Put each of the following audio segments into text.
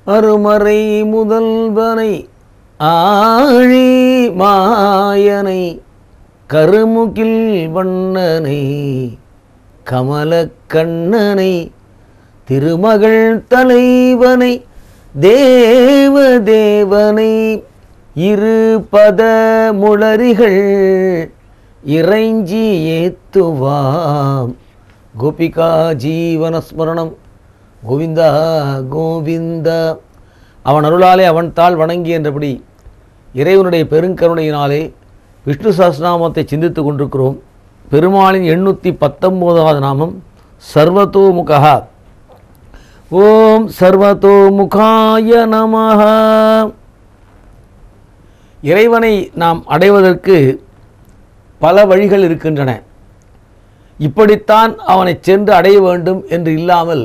அருமறை முதல்வனை ஆழி மாயனை கருமுகில் வண்ணனை கமலக்கண்ணனை திருமகள் தலைவனை தேவ தேவனை இரு பத முளரிகள் இறைஞ்சி ஏத்துவாம் கோபிகா ஜீவனஸ்மரணம் கோவிந்தா கோவிந்தா அவன் அருளாலே அவன் தாள் வணங்கி என்றபடி இறைவனுடைய பெருங்கருணையினாலே விஷ்ணு சஹஸ்ரநாமத்தை சிந்தித்து கொண்டிருக்கிறோம் பெருமாளின் எண்ணூற்றி பத்தொம்போதாவது நாமம் சர்வதோமுகா ஓம் சர்வதோமுகாய நமஹ இறைவனை நாம் அடைவதற்கு பல வழிகள் இருக்கின்றன இப்படித்தான் அவனை சென்று அடைய வேண்டும் என்று இல்லாமல்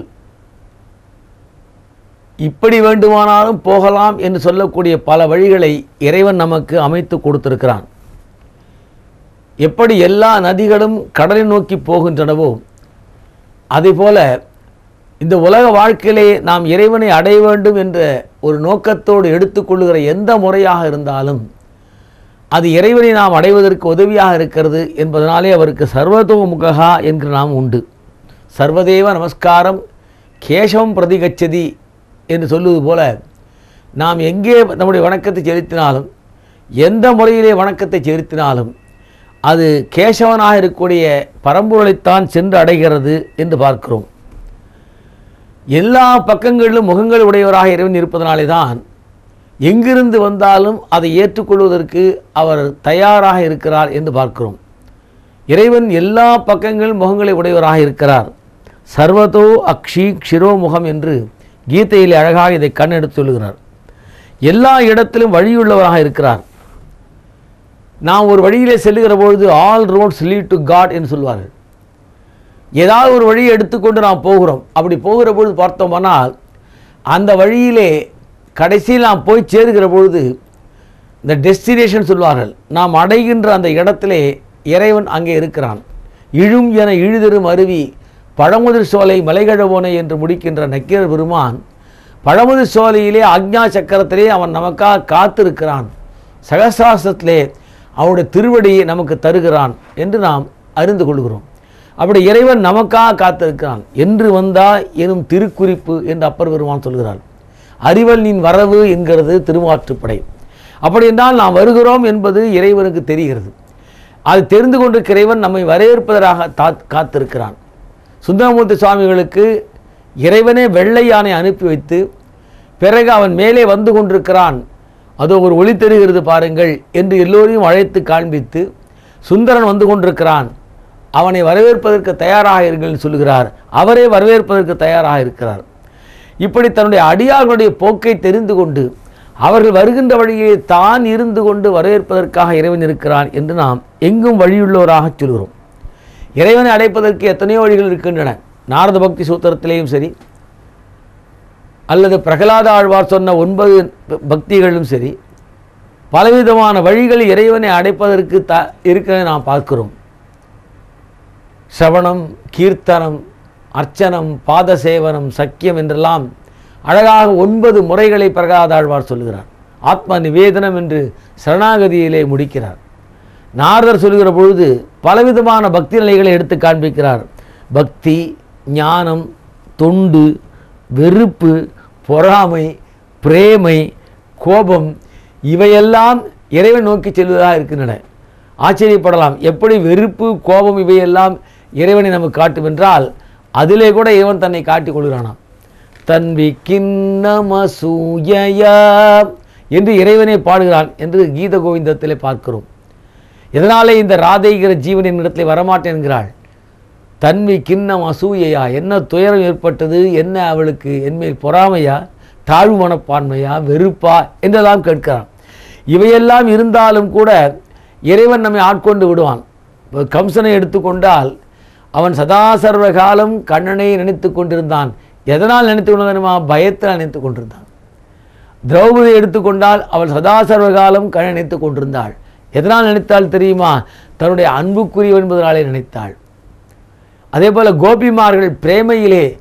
இப்படி வேண்டுமானாலும் போகலாம் என்று சொல்லக்கூடிய பல வழிகளை இறைவன் நமக்கு அமைத்து கொடுத்திருக்கிறான் எப்படி எல்லா நதிகளும் கடலை நோக்கி போகின்றனவோ அதேபோல இந்த உலக வாழ்க்கையிலே நாம் இறைவனை அடைய வேண்டும் என்ற ஒரு நோக்கத்தோடு எடுத்துக்கொள்ளுகிற எந்த முறையாக இருந்தாலும் அது இறைவனை நாம் அடைவதற்கு உதவியாக இருக்கிறது என்பதனாலே அவருக்கு சர்வதோமுகா என்கிற நாம் உண்டு சர்வதேவ நமஸ்காரம் கேசவம் பிரதிகச்சதி என்று சொல்லுவது போல நாம் எங்கே நம்முடைய வணக்கத்தை செலுத்தினாலும் எந்த முறையிலே வணக்கத்தை செலுத்தினாலும் அது கேசவனாக இருக்கக்கூடிய பரம்பொருளைத்தான் சென்று அடைகிறது என்று பார்க்கிறோம் எல்லா பக்கங்களிலும் முகங்கள் உடையவராக இறைவன் இருப்பதனாலே தான் எங்கிருந்து வந்தாலும் அதை ஏற்றுக்கொள்வதற்கு அவர் தயாராக இருக்கிறார் என்று பார்க்கிறோம் இறைவன் எல்லா பக்கங்கள் முகங்களை உடையவராக இருக்கிறார் சர்வதோ அக்ஷி க்ஷிரோமுகம் என்று கீதையிலே அழகாக இதை கண்ணெடுத்து சொல்லுகிறார் எல்லா இடத்திலும் வழியுள்ளவராக இருக்கிறார் நாம் ஒரு வழியிலே செல்லுகிற பொழுது all roads lead to God என்று சொல்வார்கள் ஏதாவது ஒரு வழியை எடுத்துக்கொண்டு நாம் போகிறோம் அப்படி போகிற பொழுது பார்த்தோமானால் அந்த வழியிலே கடைசியில் நாம் போய் சேருகிற பொழுது இந்த டெஸ்டினேஷன் சொல்வார்கள் நாம் அடைகின்ற அந்த இடத்திலே இறைவன் அங்கே இருக்கிறான் இழும் என இழுதரும் அருவி பழமுதிர் சோலை மலைகழவோனை என்று முடிக்கின்ற நக்கீரர் பெருமான் பழமுதிர் சோலையிலே அக்ஞா சக்கரத்திலே அவன் நமக்காக காத்திருக்கிறான் சகசிராசத்திலே அவனுடைய திருவடியை நமக்கு தருகிறான் என்று நாம் அறிந்து கொள்கிறோம் அப்படி இறைவன் நமக்காக காத்திருக்கிறான் என்று வந்தா எனும் திருக்குறிப்பு என்று அப்பர் பெருமான் சொல்கிறார் அறிவல் நின் வரவு என்கிறது திருமாற்றுப்படை அப்படி என்றால் நாம் வருகிறோம் என்பது இறைவனுக்கு தெரிகிறது அது தெரிந்து கொண்டிருக்கிற இறைவன் நம்மை வரவேற்பதற்காக தா காத்திருக்கிறான் சுந்தரமூர்த்தி சுவாமிகளுக்கு இறைவனே வெள்ளை யானை அனுப்பி வைத்து பிறகு அவன் மேலே வந்து கொண்டிருக்கிறான் அதோ ஒரு ஒளி தெரிகிறது பாருங்கள் என்று எல்லோரையும் அழைத்து காண்பித்து சுந்தரன் வந்து கொண்டிருக்கிறான் அவனை வரவேற்பதற்கு தயாராக இருங்கள் என்று சொல்கிறார் அவரே வரவேற்பதற்கு தயாராக இருக்கிறார் இப்படி தன்னுடைய அடியார்களுடைய போக்கை தெரிந்து கொண்டு அவர்கள் வருகின்ற வழியே தான் இருந்து கொண்டு வரவேற்பதற்காக இறைவன் இருக்கிறான் என்று நாம் எங்கும் வழியுள்ளவராக சொல்கிறோம் இறைவனை அடைப்பதற்கு எத்தனையோ வழிகள் இருக்கின்றன நாரத பக்தி சூத்திரத்திலேயும் சரி அல்லது பிரகலாத ஆழ்வார் சொன்ன ஒன்பது பக்திகளும் சரி பலவிதமான வழிகள் இறைவனை அடைப்பதற்கு த இருக்கிறதை நாம் பார்க்கிறோம் சவணம் கீர்த்தனம் அர்ச்சனம் பாத சேவனம் சக்கியம் என்றெல்லாம் அழகாக ஒன்பது முறைகளை பிரகலாதாழ்வார் சொல்லுகிறார் ஆத்ம நிவேதனம் என்று சரணாகதியிலே முடிக்கிறார் நாரதர் சொல்லுகிற பொழுது பலவிதமான பக்தி நிலைகளை எடுத்து காண்பிக்கிறார் பக்தி ஞானம் தொண்டு வெறுப்பு பொறாமை பிரேமை கோபம் இவையெல்லாம் இறைவன் நோக்கி செல்வதாக இருக்கின்றன ஆச்சரியப்படலாம் எப்படி வெறுப்பு கோபம் இவையெல்லாம் இறைவனை நமக்கு காட்டும் என்றால் அதிலே கூட இறைவன் தன்னை காட்டிக் கொள்கிறானாம் தன்வி கிண்ணமசூயா என்று இறைவனை பாடுகிறான் என்று கீத கோவிந்தத்திலே பார்க்கிறோம் எதனாலே இந்த ராதைகிற ஜீவனின் இடத்திலே வரமாட்டேன் என்கிறாள் தன்வி கிண்ணம் அசூயையா என்ன துயரம் ஏற்பட்டது என்ன அவளுக்கு என்மேல் பொறாமையா தாழ்வு மனப்பான்மையா வெறுப்பா என்றெல்லாம் கேட்கிறான் இவையெல்லாம் இருந்தாலும் கூட இறைவன் நம்மை ஆட்கொண்டு விடுவான் இப்போ கம்சனை எடுத்துக்கொண்டால் அவன் சதா சர்வ காலம் கண்ணனை நினைத்து கொண்டிருந்தான் எதனால் நினைத்து கொண்டிருந்தானுமா பயத்தில் நினைத்து கொண்டிருந்தான் திரௌபதி எடுத்துக்கொண்டால் அவள் சதா சர்வ காலம் கண்ணை நினைத்து கொண்டிருந்தாள் எதனால் நினைத்தாள் தெரியுமா தன்னுடைய அன்புக்குரியவன் என்பதனாலே நினைத்தாள் அதே போல் கோபிமார்கள் பிரேமையிலே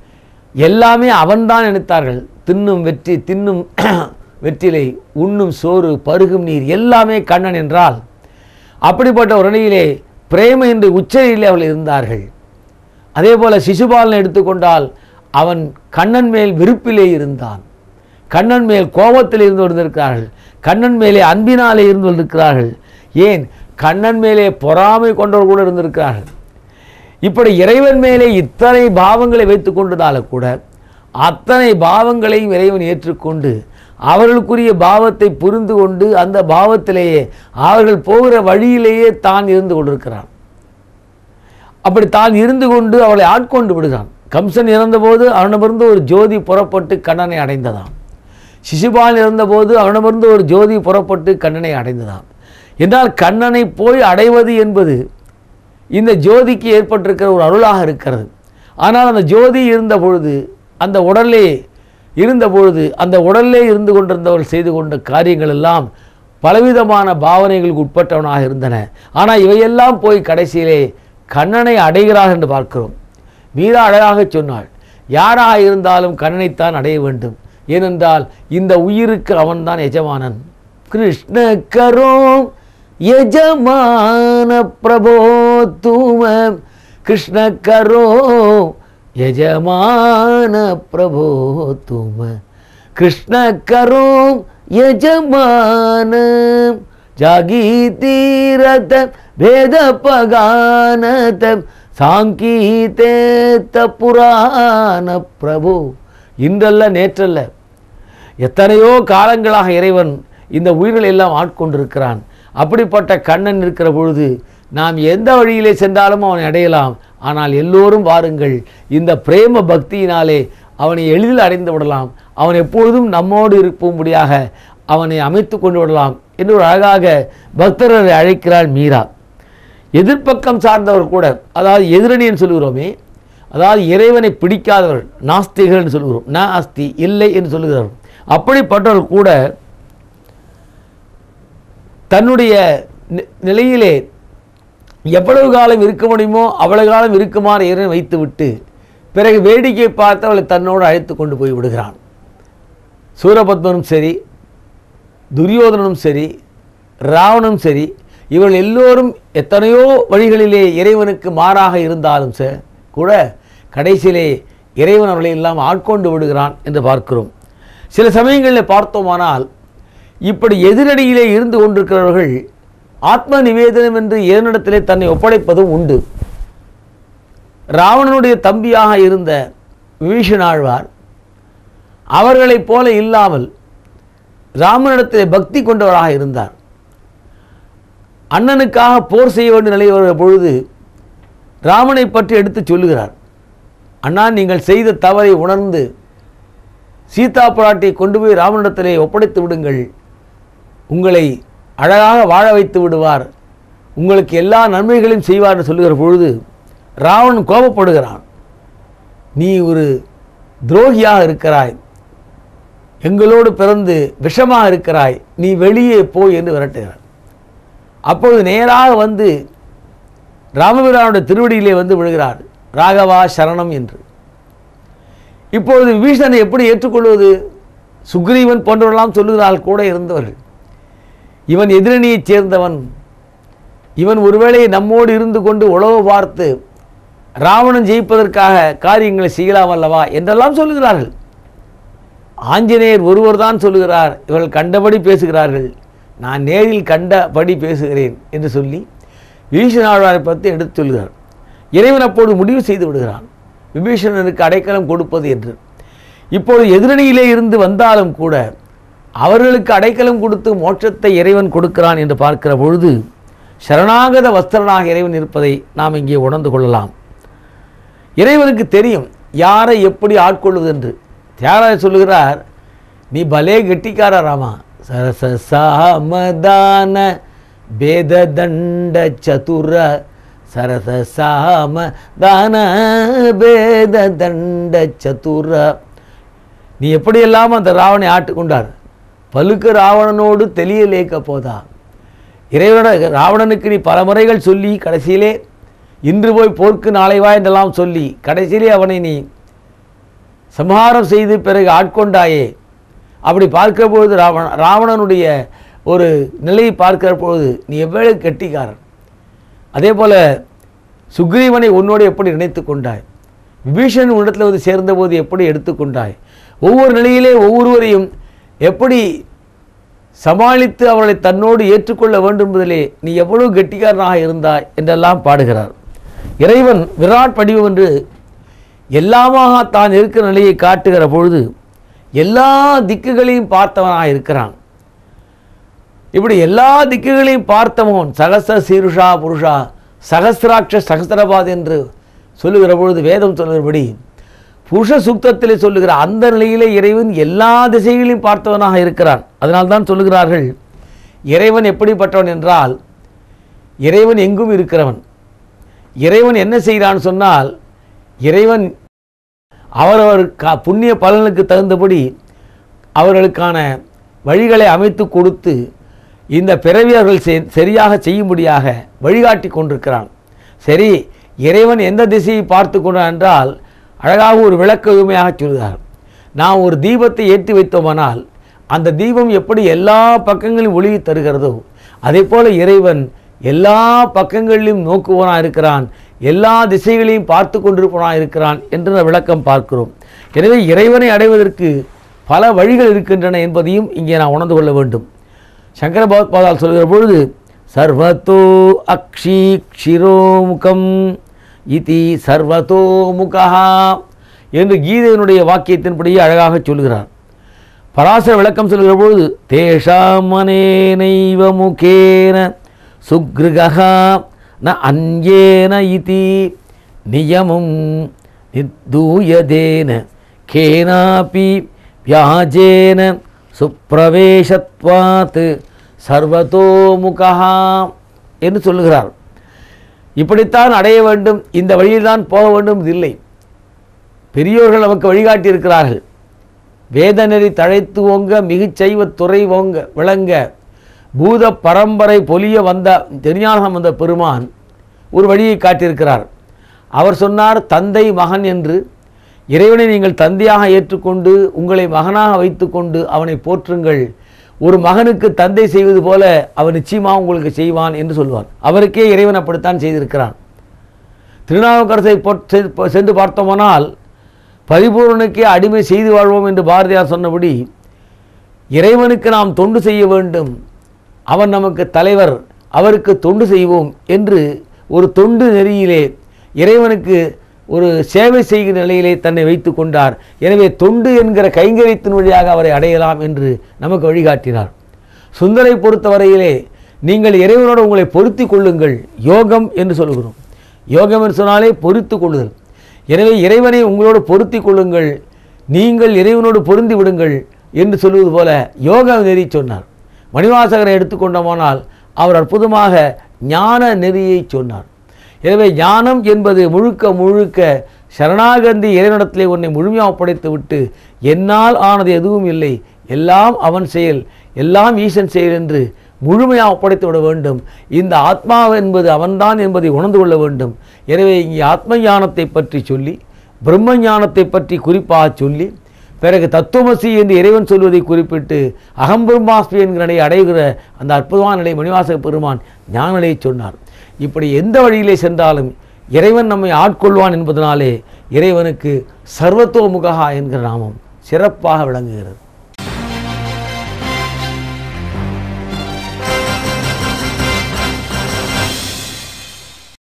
எல்லாமே அவன்தான் நினைத்தார்கள் தின்னும் வெற்றி தின்னும் வெற்றிலை உண்ணும் சோறு பருகும் நீர் எல்லாமே கண்ணன் என்றால் அப்படிப்பட்ட ஒரு நிலையிலே பிரேம என்று உச்சரியிலே அவர்கள் இருந்தார்கள் அதே போல சிசுபாலனை எடுத்துக்கொண்டால் அவன் கண்ணன் மேல் விருப்பிலே இருந்தான் கண்ணன் மேல் கோபத்தில் இருந்து கொண்டிருக்கிறார்கள் கண்ணன் மேலே அன்பினாலே இருந்து கொண்டிருக்கிறார்கள் ஏன் கண்ணன் மேலே பொறாமை கொண்டவர் கூட இருந்திருக்கிறார்கள் இப்படி இறைவன் மேலே இத்தனை பாவங்களை வைத்து கொண்டதால கூட அத்தனை பாவங்களையும் இறைவன் ஏற்றுக்கொண்டு அவர்களுக்குரிய பாவத்தை புரிந்து கொண்டு அந்த பாவத்திலேயே அவர்கள் போகிற வழியிலேயே தான் இருந்து கொண்டிருக்கிறான் அப்படி தான் இருந்து கொண்டு அவளை ஆட்கொண்டு விடுகிறான் கம்சன் இறந்தபோது அவனிடமிருந்து ஒரு ஜோதி புறப்பட்டு கண்ணனை அடைந்ததாம் சிசுபாலன் இருந்தபோது அவனிடமிருந்து ஒரு ஜோதி புறப்பட்டு கண்ணனை அடைந்ததாம் என்றால் கண்ணனை போய் அடைவது என்பது இந்த ஜோதிக்கு ஏற்பட்டிருக்கிற ஒரு அருளாக இருக்கிறது ஆனால் அந்த ஜோதி இருந்த பொழுது அந்த உடலே இருந்த பொழுது அந்த உடல்லே இருந்து கொண்டிருந்தவர்கள் செய்து கொண்ட காரியங்கள் எல்லாம் பலவிதமான பாவனைகளுக்கு உட்பட்டவனாக இருந்தன ஆனால் இவையெல்லாம் போய் கடைசியிலே கண்ணனை அடைகிறார் என்று பார்க்கிறோம் மீரா அழகாக சொன்னாள் யாராக இருந்தாலும் கண்ணனைத்தான் அடைய வேண்டும் ஏனென்றால் இந்த உயிருக்கு அவன்தான் எஜமானன் கிருஷ்ண கரோம் यजमान प्रभो तुम कृष्ण करो यजमान प्रभो तुम कृष्ण करो यजमान जागी तीरत भेद पगानत சாங்கீதே புராண பிரபு இன்றல்ல நேற்றல்ல எத்தனையோ காலங்களாக இறைவன் இந்த உயிர்களை எல்லாம் ஆட்கொண்டிருக்கிறான் அப்படிப்பட்ட கண்ணன் இருக்கிற பொழுது நாம் எந்த வழியிலே சென்றாலும் அவனை அடையலாம் ஆனால் எல்லோரும் வாருங்கள் இந்த பிரேம பக்தியினாலே அவனை எளிதில் அடைந்து விடலாம் அவன் எப்பொழுதும் நம்மோடு இருக்கும்படியாக அவனை அமைத்து கொண்டு விடலாம் என்று ஒரு அழகாக பக்தரை அழைக்கிறாள் மீரா எதிர்ப்பக்கம் சார்ந்தவர் கூட அதாவது எதிரணின்னு சொல்லுகிறோமே அதாவது இறைவனை பிடிக்காதவர் நாஸ்திகர்கள் என்று சொல்லுகிறோம் ந அஸ்தி இல்லை என்று சொல்லுகிறவர் அப்படிப்பட்டவர்கள் கூட தன்னுடைய நி- நிலையிலே எவ்வளவு காலம் இருக்க முடியுமோ அவ்வளவு காலம் இருக்குமாறு இறைவன் வைத்துவிட்டு பிறகு வேடிக்கை பார்த்து அவளை தன்னோடு அழைத்து கொண்டு போய் விடுகிறான் சூரபத்மனும் சரி துரியோதனனும் சரி ராவணனும் சரி இவர்கள் எல்லோரும் எத்தனையோ வழிகளிலே இறைவனுக்கு மாறாக இருந்தாலும் ச கூட கடைசியிலே இறைவன் அவர்களை எல்லாம் ஆட்கொண்டு விடுகிறான் என்று பார்க்கிறோம் சில சமயங்களில் பார்த்தோமானால் இப்படி எதிரடியிலே இருந்து கொண்டிருக்கிறவர்கள் ஆத்ம நிவேதனம் என்று இறைவனிடத்திலே தன்னை ஒப்படைப்பதும் உண்டு ராவணனுடைய தம்பியாக இருந்த விபீஷணாழ்வார் அவர்களைப் போல இல்லாமல் ராமனிடத்திலே பக்தி கொண்டவராக இருந்தார் அண்ணனுக்காக போர் செய்ய வேண்டிய நிலை வருகிற பொழுது ராமனை பற்றி எடுத்துச் சொல்லுகிறார் அண்ணா நீங்கள் செய்த தவறை உணர்ந்து சீதா பிராட்டியை கொண்டு போய் ராமனிடத்திலே ஒப்படைத்து விடுங்கள் உங்களை அழகாக வாழ வைத்து விடுவார் உங்களுக்கு எல்லா நன்மைகளையும் செய்வார் என்று சொல்லுகிற பொழுது ராவணன் கோபப்படுகிறான் நீ ஒரு துரோகியாக இருக்கிறாய் எங்களோடு பிறந்து விஷமாக இருக்கிறாய் நீ வெளியே போ என்று விரட்டுகிறார் அப்பொழுது நேராக வந்து ராமபிரானுடைய திருவடியிலே வந்து விழுகிறார் ராகவா சரணம் என்று இப்பொழுது விபீஷணனை எப்படி ஏற்றுக்கொள்வது சுக்ரீவன் போன்றவர்களாம் சொல்லுகிறார்கள் கூட இருந்தவர்கள் இவன் எதிரணியைச் சேர்ந்தவன் இவன் ஒருவேளை நம்மோடு இருந்து கொண்டு உழவு பார்த்து ராவணன் ஜெயிப்பதற்காக காரியங்களை செய்யலாம் அல்லவா என்றெல்லாம் சொல்லுகிறார்கள் ஆஞ்சநேயர் ஒருவர் தான் சொல்லுகிறார் இவர்கள் கண்டபடி பேசுகிறார்கள் நான் நேரில் கண்டபடி பேசுகிறேன் என்று சொல்லி விபீஷணாழ்வாரை பற்றி எடுத்து சொல்கிறார் இறைவன் அப்போது முடிவு செய்து விடுகிறான் விபீஷணனுக்கு அடைக்கலம் கொடுப்பது என்று இப்பொழுது எதிரணியிலே இருந்து வந்தாலும் கூட அவர்களுக்கு அடைக்கலம் கொடுத்து மோட்சத்தை இறைவன் கொடுக்கிறான் என்று பார்க்கிற பொழுது சரணாகத வஸ்திரனாக இறைவன் இருப்பதை நாம் இங்கே உணர்ந்து கொள்ளலாம் இறைவனுக்கு தெரியும் யாரை எப்படி ஆட்கொள்வது என்று தியாகராஜர் சொல்லுகிறார் நீ பலே கெட்டிக்கார ராமா சரச சாமதான பேத தண்ட சதுர சரச சாமதான பேத தண்ட சதுர நீ எப்படியெல்லாம் அந்த ராவணை ஆட்டுக்கொண்டார் பலுக்கு ராவணனோடு தெளியலேக்க போதா இறைவனோட ராவணனுக்கு நீ பல முறைகள் சொல்லி கடைசியிலே இன்று போய் போர்க்கு நாளை வா என்றெல்லாம் சொல்லி கடைசியிலே அவனை நீ சம்ஹாரம் செய்து பிறகு ஆட்கொண்டாயே அப்படி பார்க்கிற பொழுது ராவண ராவணனுடைய ஒரு நிலையை பார்க்கிற பொழுது நீ எவ்வளவு கெட்டிக்காரன் அதே போல சுக்ரீவனை உன்னோடு எப்படி நினைத்து கொண்டாய் விபீஷன் உன்னிடத்தில் வந்து சேர்ந்தபோது எப்படி எடுத்துக்கொண்டாய் ஒவ்வொரு நிலையிலே ஒவ்வொருவரையும் எப்படி சமாளித்து அவர்களை தன்னோடு ஏற்றுக்கொள்ள வேண்டும் என்பதிலே நீ எவ்வளவு கெட்டிக்காரனாக இருந்தாய் என்றெல்லாம் பாடுகிறார் இறைவன் விராட் படிவம் என்று எல்லாமாக தான் இருக்கிற நிலையை காட்டுகிற பொழுது எல்லா திக்குகளையும் பார்த்தவனாக இருக்கிறான் இப்படி எல்லா திக்குகளையும் பார்த்தவன் சகச சீருஷா புருஷா சகசிராட்ச சகசிரபாத் என்று சொல்லுகிற பொழுது வேதம் சொல்லுகிறபடி புருஷ சுக்தத்திலே சொல்லுகிற அந்த நிலையிலே இறைவன் எல்லா திசைகளையும் பார்த்தவனாக இருக்கிறான் அதனால்தான் சொல்லுகிறார்கள் இறைவன் எப்படிப்பட்டவன் என்றால் இறைவன் எங்கும் இருக்கிறவன் இறைவன் என்ன செய்கிறான் சொன்னால் இறைவன் அவரவர் க புண்ணிய பலனுக்கு தகுந்தபடி அவர்களுக்கான வழிகளை அமைத்து கொடுத்து இந்த பிறவி அவர்கள் செ- சரியாக செய்யும்படியாக வழிகாட்டி கொண்டிருக்கிறான் சரி இறைவன் எந்த திசையை பார்த்து கொண்டான் என்றால் அழகாக ஒரு விளக்க உண்மையாக சொல்கிறார் நாம் ஒரு தீபத்தை ஏற்றி வைத்தோமானால் அந்த தீபம் எப்படி எல்லா பக்கங்களிலும் ஒளி தருகிறதோ அதே போல இறைவன் எல்லா பக்கங்களிலும் நோக்குவனாக இருக்கிறான் எல்லா திசைகளையும் பார்த்து கொண்டிருப்பவனாக இருக்கிறான் என்ற விளக்கம் பார்க்கிறோம் எனவே இறைவனை அடைவதற்கு பல வழிகள் இருக்கின்றன என்பதையும் இங்கே நான் உணர்ந்து கொள்ள வேண்டும் சங்கர பகவத்பாதால் சொல்கிற பொழுது சர்வத்தோ அக்ஷி க்ஷிரோமுகம் இதி சர்வத்தோ முகா என்று கீதையினுடைய வாக்கியத்தின்படியே அழகாக சொல்கிறார் பராசர விளக்கம் சொல்கிற பொழுது தேஷாமனேனைவ முகேன சுக்ருகா ந அன்யேன இதி நியமம் நித்தூயதேன கேனாபி வியாஜேன சுப்பிரவேசத்வாத் சர்வதோமுகா என்று சொல்லுகிறார் இப்படித்தான் அடைய வேண்டும் இந்த வழியில்தான் போக வேண்டும் இல்லை பெரியோர்கள் நமக்கு வழிகாட்டி இருக்கிறார்கள் வேதநெறி தழைத்து ஓங்க மிகுச்சைவ துறை ஓங்க விளங்க பூத பரம்பரை பொலிய வந்த திருஞானம் வந்த பெருமான் ஒரு வழியை காட்டியிருக்கிறார் அவர் சொன்னார் தந்தை மகன் என்று இறைவனை நீங்கள் தந்தையாக ஏற்றுக்கொண்டு உங்களை மகனாக வைத்துக்கொண்டு அவனை போற்றுங்கள் ஒரு மகனுக்கு தந்தை செய்வது போல அவன் நிச்சயமாக உங்களுக்கு செய்வான் என்று சொல்வார் அவருக்கே இறைவன் அப்படித்தான் செய்திருக்கிறான் திருநாவுக்கரசை பொற்- செ- சென்று பார்த்தோமானால் பரிபூரணனுக்கே அடிமை செய்து வாழ்வோம் என்று பாரதியார் சொன்னபடி இறைவனுக்கு நாம் தொண்டு செய்ய வேண்டும் அவன் நமக்கு தலைவர் அவருக்கு தொண்டு செய்வோம் என்று ஒரு தொண்டு நெறியிலே இறைவனுக்கு ஒரு சேவை செய்கிற நிலையிலே தன்னை வைத்து கொண்டார் எனவே தொண்டு என்கிற கைங்கரியத்தின் வழியாக அவரை அடையலாம் என்று நமக்கு வழிகாட்டினார் சுந்தரை பொறுத்தவரையிலே நீங்கள் இறைவனோடு உங்களை பொருத்தி கொள்ளுங்கள் யோகம் என்று சொல்கிறோம் யோகம் என்று சொன்னாலே பொருத்தி கொள்ளுதல் எனவே இறைவனை உங்களோடு பொருத்தி கொள்ளுங்கள் நீங்கள் இறைவனோடு பொருந்தி விடுங்கள் என்று சொல்வது போல யோக நெறி சொன்னார் மணிவாசகரை எடுத்துக்கொண்டோமானால் அவர் அற்புதமாக ஞான நெறியை சொன்னார் எனவே ஞானம் என்பது முழுக்க முழுக்க சரணாகந்தி இறைவனிடத்திலே உன்னை முழுமையாக ஒப்படைத்து விட்டு என்னால் ஆனது எதுவும் இல்லை எல்லாம் அவன் செயல் எல்லாம் ஈசன் செயல் என்று முழுமையாக ஒப்படைத்து விட வேண்டும் இந்த ஆத்மா என்பது அவன்தான் என்பதை உணர்ந்து கொள்ள வேண்டும் எனவே இங்கே ஆத்ம ஞானத்தை பற்றி சொல்லி பிரம்ம ஞானத்தை பற்றி குறிப்பாக சொல்லி பிறகு தத்துவமசி என்று இறைவன் சொல்வதை குறிப்பிட்டு அகம்பிரம்மாஸ்மி என்கிற நிலையை அடைகிற அந்த அற்புதமான நிலை மணிவாசக பெருமான் ஞான நிலையை சொன்னார் இப்படி எந்த வழியிலே சென்றாலும் இறைவன் நம்மை ஆட்கொள்வான் என்பதனாலே இறைவனுக்கு சர்வத்தோமுகா என்கிற நாமம் சிறப்பாக விளங்குகிறது